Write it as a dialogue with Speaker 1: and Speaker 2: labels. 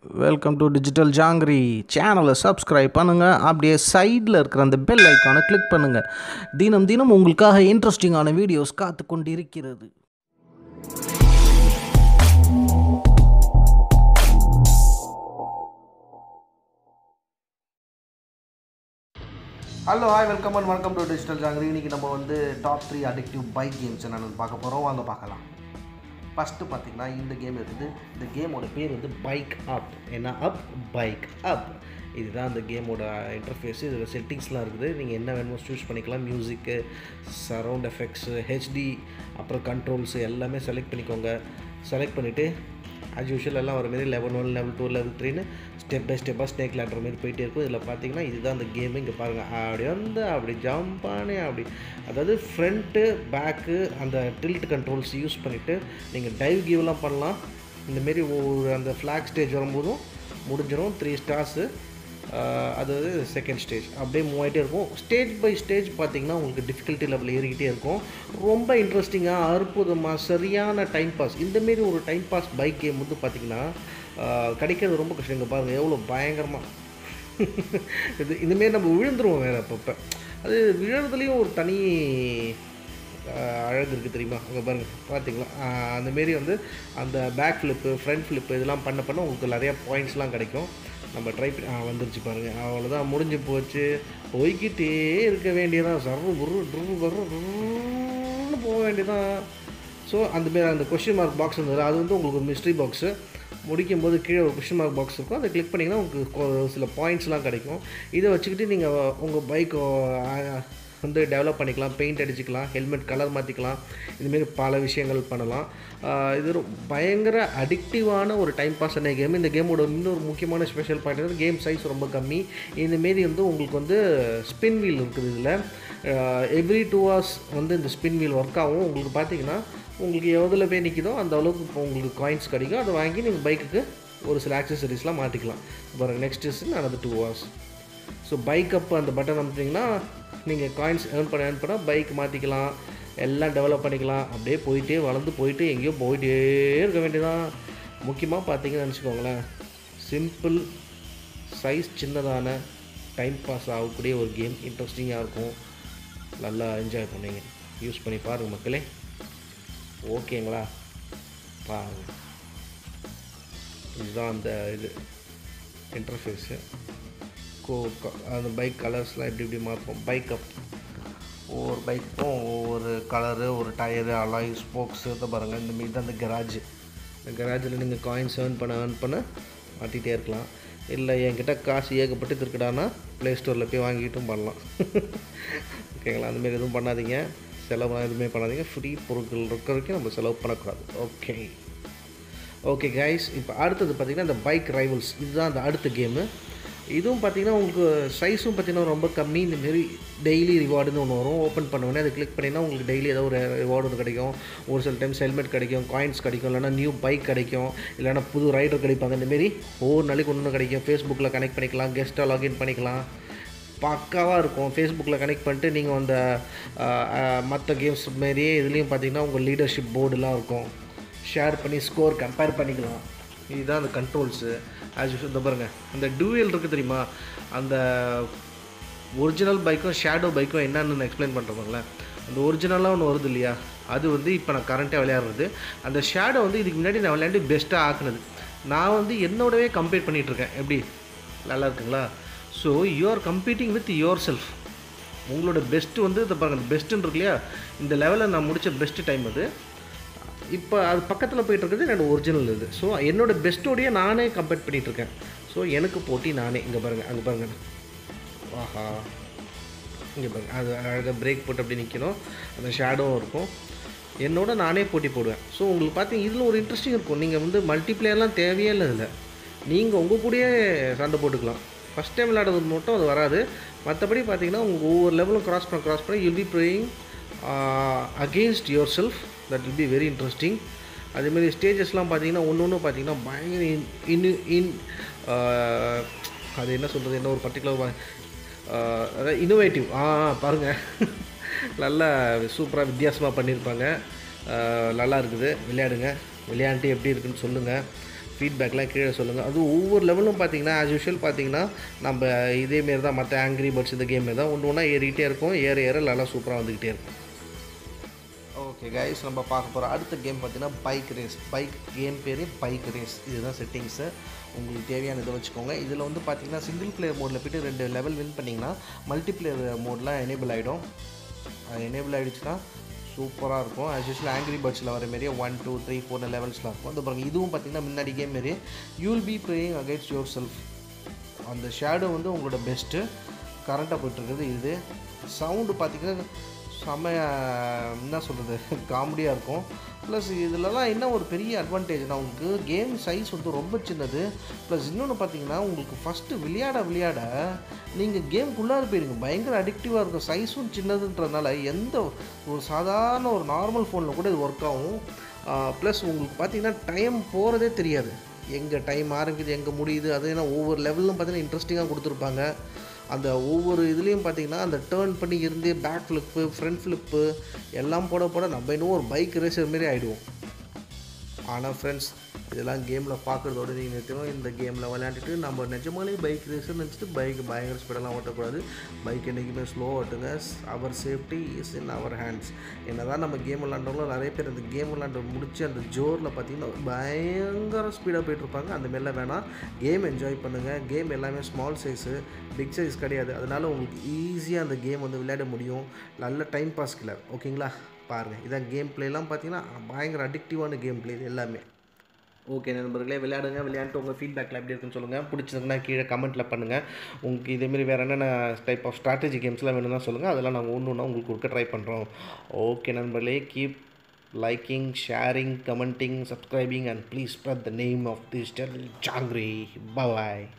Speaker 1: Welcome to digital jangiri சேனலை subscribe பண்ணுங்கள் அப்படியே சைடில் இருக்கிற அந்த பெல் ஐக்கானை கிளிக் பண்ணுங்கள் தினம் தினம் உங்களுக்காக இன்ட்ரெஸ்டிங்கான வீடியோஸ் காத்து கொண்டு இருக்கிறது hello hi welcome and welcome to digital Jangiri இன்றைக்கி நம்ம வந்து top three addictive bike games என்னென்னு பார்க்க போகிறோம் வாங்க பார்க்கலாம் ஃபஸ்ட்டு பார்த்தீங்கன்னா இந்த கேம் இருக்குது இந்த கேமோட பேர் வந்து பைக் அப் என்ன அப் பைக் அப் இதுதான் அந்த கேமோட இன்டர்ஃபேஸ் இதில் செட்டிங்ஸ்லாம் இருக்குது நீங்கள் என்ன வேணுமோ சூஸ் பண்ணிக்கலாம் மியூசிக்கு சரவுண்ட் எஃபெக்ட்ஸு ஹெச்டி அப்புறம் கண்ட்ரோல்ஸு எல்லாமே செலக்ட் பண்ணிக்கோங்க செலக்ட் பண்ணிவிட்டு ஆஸ் யூஷுவல் எல்லாம் வர மாரி level one level two level த்ரீன்னு ஸ்டெப் பை ஸ்டெப்பாக ஸ்னேக் லேண்டர் மாதிரி போயிட்டே இருக்கும் இதில் பார்த்தீங்கன்னா இதுதான் அந்த கேமு இங்கே பாருங்கள் அப்படி வந்து அப்படி ஜம்ப் ஆனே அப்படி அதாவது ஃப்ரண்ட்டு பேக்கு அந்த டில்ட் கண்ட்ரோல்ஸ் யூஸ் பண்ணிவிட்டு நீங்கள் டைவ் கிவ்லாம் பண்ணலாம் இந்தமாரி ஒரு அந்த ஃப்ளாக் ஸ்டேஜ் வரும்போதும் முடிஞ்சிடும் த்ரீ ஸ்டார்ஸு அதாவது செகண்ட் ஸ்டேஜ் அப்படியே மூவ் ஆகிட்டே இருக்கும் ஸ்டேஜ் பை ஸ்டேஜ் பார்த்தீங்கன்னா உங்களுக்கு டிஃபிகல்ட்டி லெவல் ஏறிக்கிட்டே இருக்கும் ரொம்ப இன்ட்ரெஸ்டிங்காக அற்புதமாக சரியான டைம் பாஸ் இந்தமாரி ஒரு டைம் பாஸ் பைக் கேம் வந்து பார்த்திங்கன்னா கிடைக்கிறது ரொம்ப கஷ்டம் இங்கே பாருங்கள் எவ்வளோ பயங்கரமாக இது இந்தமாரி நம்ம விழுந்துருவோம் வேறு அப்பப்போ அது விழுறதுலேயும் ஒரு தனி அழகு இருக்குது தெரியுமா அங்கே பாருங்கள் பார்த்தீங்களா அந்தமாரி வந்து அந்த பேக் ஃப்ளிப்பு ஃப்ரண்ட் ஃப்ளிப்பு இதெல்லாம் பண்ண பண்ண உங்களுக்கு நிறையா பாயிண்ட்ஸ்லாம் கிடைக்கும் நம்ம ட்ரை பண்ணி வந்துருச்சு பாருங்கள் அவ்வளோதான் முடிஞ்சு போச்சு போய்கிட்டே இருக்க வேண்டியதான் சர்வு புரு ட்ரு பர்ன்னு போக வேண்டியதான் ஸோ அந்த மாரி அந்த கொஷின் மார்க் பாக்ஸ் இருந்தது அது வந்து உங்களுக்கு ஒரு மிஸ்ட்ரி பாக்ஸு முடிக்கும் போது கீழே ஒரு கொஷின் மார்க் பாக்ஸ் இருக்கும் அதை கிளிக் பண்ணிங்கன்னா உங்களுக்கு சில பாயிண்ட்ஸ்லாம் கிடைக்கும் இதை வச்சுக்கிட்டு நீங்கள் உங்கள் பைக் வந்து டெவலப் பண்ணிக்கலாம் பெயிண்ட் அடிச்சுக்கலாம் ஹெல்மெட் கலர் மாற்றிக்கலாம் இதுமாரி பல விஷயங்கள் பண்ணலாம் இது ஒரு பயங்கர அடிக்டிவான ஒரு டைம் பாஸ் ஆன கேம் இந்த கேமோட இன்னொரு முக்கியமான ஸ்பெஷல் பாயிண்ட் வந்து கேம் சைஸ் ரொம்ப கம்மி இந்தமாரி வந்து உங்களுக்கு வந்து ஸ்பின் வீல் இருக்குது இதில் எவ்ரி டூ ஹவர்ஸ் வந்து இந்த ஸ்பின் வீல் ஒர்க் ஆகும் உங்களுக்கு பார்த்தீங்கன்னா உங்களுக்கு எவ்வளோ போய் நிற்கிதோ அந்த அளவுக்கு இப்போ உங்களுக்கு காயின்ஸ் கிடைக்கும் அதை வாங்கி நீங்கள் பைக்குக்கு ஒரு சில ஆக்சசரிஸ்லாம் மாற்றிக்கலாம் பாருங்கள் நெக்ஸ்ட் இஸ் நடந்து two hours so bike up அந்த பட்டன் அமுத்திங்கன்னா நீங்கள் காயின்ஸ் ஏர்ன் பண்ண ஏர்ன் பண்ணால் பைக் மாற்றிக்கலாம் எல்லாம் டெவலப் பண்ணிக்கலாம் அப்படியே போயிட்டே வளர்ந்து போயிட்டு எங்கேயோ போயிட்டே இருக்க வேண்டியதான் முக்கியமாக பார்த்தீங்கன்னு நினச்சிக்கோங்களேன் சிம்பிள் சைஸ் சின்னதான டைம் பாஸ் ஆகக்கூடிய ஒரு கேம் இன்ட்ரெஸ்டிங்காக இருக்கும் நல்லா என்ஜாய் பண்ணுவீங்க யூஸ் பண்ணி பாருங்கள் மக்களே ஓகேங்களா பாருங்கள் இதுதான் அந்த இது இன்டர்ஃபேஸு கோ அந்த பைக் கலர்ஸ்லாம் எப்படி எப்படி மாற்றுவோம் பைக் அப் ஒவ்வொரு பைக்கும் ஒவ்வொரு கலரு ஒரு டயரு அலாய் ஸ்போக்ஸு இதை பாருங்கள் இந்த மாரி தான் அந்த கராஜ் இந்த கராஜில் நீங்கள் காயின்ஸ் ஏர்ன் பண்ண ஏர்ன் பண்ண மாட்டிகிட்டே இருக்கலாம் இல்லை என்கிட்ட காசு ஏகப்பட்டு இருக்குடானா ப்ளே ஸ்டோரில் போய் வாங்கிட்டும் பண்ணலாம் ஓகேங்களா அந்தமாரி எதுவும் பண்ணாதீங்க செலவுலாம் எதுவுமே பண்ணாதீங்க ஃப்ரீ பொருட்கள் இருக்க வரைக்கும் நம்ம செலவு பண்ணக்கூடாது ஓகே ஓகே கைஸ் இப்போ அடுத்தது பார்த்திங்கன்னா இந்த பைக் ரைவல்ஸ் இதுதான் அந்த அடுத்த கேமு இதுவும் பார்த்திங்கன்னா உங்களுக்கு சைஸும் பார்த்திங்கன்னா ரொம்ப கம்மி இந்தமாரி டெய்லி ரிவார்டுன்னு ஒன்று வரும் ஓப்பன் பண்ணோடனே அதை கிளிக் பண்ணிங்கன்னா உங்களுக்கு டெய்லி ஏதோ ஒரு ரிவார்டு ஒன்று கிடைக்கும் ஒரு சில டைம்ஸ் ஹெல்மெட் கிடைக்கும் காயின்ஸ் கிடைக்கும் இல்லைனா நியூ பைக் கிடைக்கும் இல்லைனா புது ரைடர் கிடைப்பாங்க இந்தமாரி ஒவ்வொரு நாளைக்கு ஒன்று கிடைக்கும் ஃபேஸ்புக்கில் கனெக்ட் பண்ணிக்கலாம் கெஸ்ட்டாக லாகின் பண்ணிக்கலாம் பக்காவாக இருக்கும் ஃபேஸ்புக்கில் கனெக்ட் பண்ணிட்டு நீங்கள் அந்த மற்ற கேம்ஸ் மாரியே இதுலேயும் பார்த்தீங்கன்னா உங்கள் லீடர்ஷிப் போர்டுலாம் இருக்கும் ஷேர் பண்ணி ஸ்கோர் கம்பேர் பண்ணிக்கலாம் இதுதான் அந்த கண்ட்ரோல்ஸு ஆஸ் யூஷுவல் இந்த பாருங்கள் அந்த டூயல் இருக்குது தெரியுமா அந்த ஒரிஜினல் பைக்கும் ஷேடோ பைக்கும் என்னன்னு எக்ஸ்பிளைன் பண்ணுறவங்களேன் அந்த ஒரிஜினலாக ஒன்று வருது இல்லையா அது வந்து இப்போ நான் கரண்ட்டாக விளையாடுறது அந்த ஷேடோ வந்து இதுக்கு முன்னாடி நான் விளையாண்டு பெஸ்ட்டாக ஆக்குனது நான் வந்து என்னோடவே கம்பேர் பண்ணிகிட்ருக்கேன் எப்படி நல்லா இருக்குங்களா so you are competing with yourself உங்களோட பெஸ்ட்டு வந்து இதை பாருங்கள் பெஸ்ட்டுன்னு இருக்கு இல்லையா இந்த லெவலில் நான் முடித்த பெஸ்ட்டு டைம் அது இப்போ அது பக்கத்தில் போயிட்டு இருக்குது என்னோடய ஒரிஜினல் இது ஸோ என்னோடய பெஸ்ட்டோடையே நானே கம்பேர் பண்ணிகிட்ருக்கேன் ஸோ எனக்கு போட்டி நானே இங்கே பாருங்கள் அங்கே பாருங்கள் ஆஹா இங்கே பாருங்கள் அது அழகாக பிரேக் போட்டு அப்படி நிற்கணும் அந்த ஷேடோவும் இருக்கும் என்னோட நானே போட்டி போடுவேன் ஸோ உங்களுக்கு பார்த்தீங்க இதில் ஒரு இன்ட்ரெஸ்டிங் இருக்கும் நீங்கள் வந்து மல்டிப்ளேயர்லாம் தேவையே இல்லை இதில் நீங்கள் உங்கள் கூடயே சண்டை போட்டுக்கலாம் ஃபஸ்ட் டைம் விளையாடுறது மட்டும் அது வராது மற்றபடி பார்த்தீங்கன்னா உங்கள் ஒவ்வொரு லெவலும் க்ராஸ் பண்ண க்ராஸ் பண்ண you'll be playing against yourself that will be very interesting அதேமாரி ஸ்டேஜஸ்லாம் பார்த்தீங்கன்னா ஒன்று ஒன்று பார்த்தீங்கன்னா பயங்கர இன் இன் இன் அது என்ன சொல்கிறது என்ன ஒரு பர்டிகுலர் அதாவது இன்னோவேட்டிவ் ஆ பாருங்கள் நல்லா சூப்பராக வித்தியாசமாக பண்ணியிருப்பாங்க நல்லா இருக்குது விளையாடுங்க விளையாண்டு எப்படி இருக்குன்னு சொல்லுங்கள் ஃபீட்பேக்லாம் கீழே சொல்லுங்கள் அதுவும் ஒவ்வொரு லெவலும் பார்த்தீங்கன்னா ஆஸ் யூஷுவல் பார்த்தீங்கன்னா நம்ம இதேமாரி தான் மற்ற ஆங்கிரி பேர்ட்ஸ் இந்த கேம் தான் ஒன்று ஒன்றா ஏறிக்கிட்டே இருக்கும் ஏற ஏற நல்லா சூப்பராக வந்துக்கிட்டே இருக்கும் ஓகே கைஸ் நம்ம பார்க்க போகிற அடுத்த கேம் பார்த்தீங்கன்னா பைக் ரேஸ் பைக் கேம் பேர் பைக் ரேஸ் இதுதான் செட்டிங்ஸு உங்களுக்கு தேவையான இதை வச்சுக்கோங்க இதில் வந்து பார்த்தீங்கன்னா சிங்கிள் பிளேயர் மோடில் போய்ட்டு ரெண்டு லெவல் வின் பண்ணிங்கன்னா மல்டி பிளேயர் மோட்லாம் எனேபிள் ஆகிடும் அது எனேபிள் ஆகிடுச்சுன்னா சூப்பராக இருக்கும் ஆஸ் யூஸ்வல் ஆங்கிரி பேர்ட்ஸில் வர மாரியே ஒன் டூ த்ரீ ஃபோர் லெவல்ஸ்லாம் இருக்கும் அது பாருங்கள் இதுவும் பார்த்தீங்கன்னா முன்னாடி கேம் மாரி you'll be playing against yourself அந்த ஷேடோ வந்து உங்களோட பெஸ்ட்டு கரண்ட்டாக போயிட்டுருக்குது இது சவுண்டு பார்த்திங்கன்னா செம்ம என்ன சொல்கிறது காமெடியாக இருக்கும் ப்ளஸ் இதிலலாம் என்ன ஒரு பெரிய அட்வான்டேஜ்னா உங்களுக்கு கேம் சைஸ் வந்து ரொம்ப சின்னது ப்ளஸ் இன்னொன்று பார்த்தீங்கன்னா உங்களுக்கு ஃபஸ்ட்டு விளையாட விளையாட நீங்கள் கேம்குள்ளார போயிருங்க பயங்கர அடிக்டிவாக இருக்கும் சைஸும் சின்னதுன்றதுனால எந்த ஒரு சாதாரண ஒரு நார்மல் ஃபோனில் கூட இது ஒர்க் ஆகும் ப்ளஸ் உங்களுக்கு பார்த்தீங்கன்னா டைம் போகிறதே தெரியாது எங்கே டைம் ஆரம்பிக்குது எங்கே முடியுது அது ஏன்னா ஒவ்வொரு லெவலும் பார்த்தீங்கன்னா இன்ட்ரெஸ்டிங்காக கொடுத்துருப்பாங்க அந்த ஒவ்வொரு இதுலேயும் பார்த்தீங்கன்னா அந்த டேர்ன் பண்ணி இருந்து பேக் ஃப்ளிப்பு ஃப்ரண்ட் ஃப்ளிப்பு எல்லாம் போட போட நம்ம இன்னும் ஒரு பைக் ரேசர் மாரி ஆகிடுவோம் ஆனால் ஃப்ரெண்ட்ஸ் இதெல்லாம் கேமில் பார்க்குறதோட நீங்கள் நிறுத்தணும் இந்த கேமில் விளையாண்டுட்டு நம்ம நிஜமாலே பைக் ரேஸர் நினச்சிட்டு பைக் பயங்கர ஸ்பீடெல்லாம் ஓட்டக்கூடாது பைக் என்றைக்குமே ஸ்லோ ஓட்டுங்க our safety is in our hands என்ன தான் நம்ம கேம் விளாண்டவங்களும் நிறைய பேர் அந்த கேம் விளாண்டு முடிச்சு அந்த ஜோரில் பார்த்தீங்கன்னா பயங்கர ஸ்பீடாக போயிட்டுருப்பாங்க அந்த மாரிலாம் வேணாம் கேம் என்ஜாய் பண்ணுங்கள் கேம் எல்லாமே ஸ்மால் சைஸு பிக் சைஸ் கிடையாது அதனால் உங்களுக்கு ஈஸியாக அந்த கேம் வந்து விளையாட முடியும் நல்ல டைம் பாஸ் கில்லர் ஓகேங்களா பாருங்கள் இதான் கேம் பிளேலாம் பார்த்தீங்கன்னா பயங்கர அடிக்டிவான கேம் பிளே இது எல்லாமே ஓகே நண்பர்களே விளையாடுங்க விளையாண்டுட்டு உங்கள் ஃபீட்பேக்கில் எப்படி இருக்குன்னு சொல்லுங்கள் பிடிச்சதுன்னா கீழே கமெண்ட்டில் பண்ணுங்கள் உங்களுக்கு இதேமாரி வேறு என்னென்ன டைப் ஆஃப் ஸ்ட்ராட்டஜி கேம்ஸ்லாம் வேணும்னா சொல்லுங்கள் அதெல்லாம் நாங்கள் ஒன்று ஒன்றா உங்களுக்கு கொடுக்க ட்ரை பண்ணுறோம் ஓகே நண்பர்களே keep liking, sharing, commenting, subscribing, and please spread the name of this channel, Jangri. Bye bye.